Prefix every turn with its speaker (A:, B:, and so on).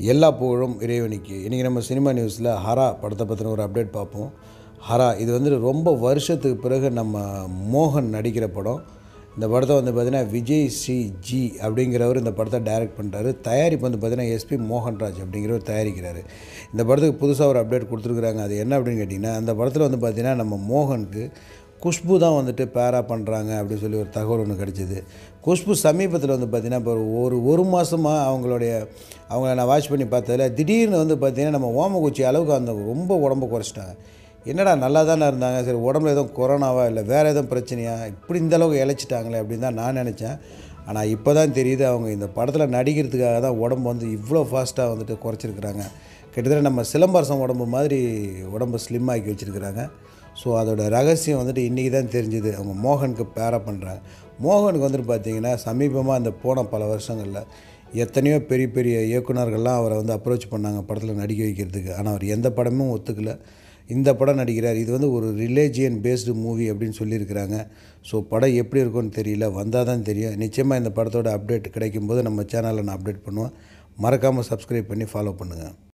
A: எல்லா புகழும் இறைவனுக்கு இன்றைக்கி நம்ம சினிமா நியூஸில் ஹரா படத்தை பற்றின ஒரு அப்டேட் பார்ப்போம் ஹரா இது வந்து ரொம்ப வருஷத்துக்கு பிறகு நம்ம மோகன் நடிக்கிற படம் இந்த படத்தை வந்து பார்த்திங்கன்னா விஜய் சி ஜி அப்படிங்கிறவர் இந்த படத்தை டைரக்ட் பண்ணுறாரு தயாரிப்பு வந்து பார்த்திங்கன்னா எஸ்பி மோகன்ராஜ் அப்படிங்கிறவர் தயாரிக்கிறாரு இந்த படத்துக்கு புதுசாக ஒரு அப்டேட் கொடுத்துருக்குறாங்க அது என்ன அப்படின்னு கேட்டிங்கன்னா அந்த படத்தில் வந்து பார்த்திங்கன்னா நம்ம மோகனுக்கு குஷ்பு தான் வந்துட்டு பேரா பண்ணுறாங்க அப்படின்னு சொல்லி ஒரு தகவல் ஒன்று கிடச்சிது குஷ்பு சமீபத்தில் வந்து பார்த்திங்கன்னா இப்போ ஒரு ஒரு மாதமாக அவங்களுடைய அவங்கள நான் வாட்ச் பண்ணி பார்த்ததில் திடீர்னு வந்து பார்த்திங்கன்னா நம்ம ஓமக்குச்சி அளவுக்கு அந்த ரொம்ப உடம்பு குறைச்சிட்டாங்க என்னடா நல்லா தானே இருந்தாங்க சரி உடம்புல எதுவும் கொரோனாவா இல்லை வேறு எதுவும் பிரச்சனையா இப்படி இந்த அளவுக்கு இழைச்சிட்டாங்களே அப்படின்னு தான் நான் நினச்சேன் ஆனால் இப்போ தான் தெரியுது அவங்க இந்த படத்தில் நடிக்கிறதுக்காக தான் உடம்பு வந்து இவ்வளோ ஃபாஸ்ட்டாக வந்துட்டு குறைச்சிருக்கிறாங்க கிட்டத்தட்ட நம்ம சிலம்பரசம் உடம்பு மாதிரி உடம்பு ஸ்லிம் ஆக்கி வச்சுருக்கிறாங்க ஸோ அதோட ரகசியம் வந்துட்டு இன்றைக்கி தான் தெரிஞ்சுது அவங்க மோகனுக்கு பேரா பண்ணுறாங்க மோகனுக்கு வந்துட்டு பார்த்தீங்கன்னா சமீபமாக அந்த போன பல வருஷங்களில் எத்தனையோ பெரிய பெரிய இயக்குனர்கள்லாம் அவரை வந்து அப்ரோச் பண்ணாங்க படத்தில் நடிக்க வைக்கிறதுக்கு ஆனால் அவர் எந்த படமும் ஒத்துக்கல இந்த படம் நடிக்கிறார் இது வந்து ஒரு ரிலேஜியன் பேஸ்டு மூவி அப்படின்னு சொல்லியிருக்கிறாங்க ஸோ படம் எப்படி இருக்கும்னு தெரியல வந்தால் தான் தெரியும் நிச்சயமாக இந்த படத்தோட அப்டேட் கிடைக்கும்போது நம்ம சேனலில் நான் அப்டேட் பண்ணுவேன் மறக்காமல் சப்ஸ்கிரைப் பண்ணி ஃபாலோ பண்ணுங்கள்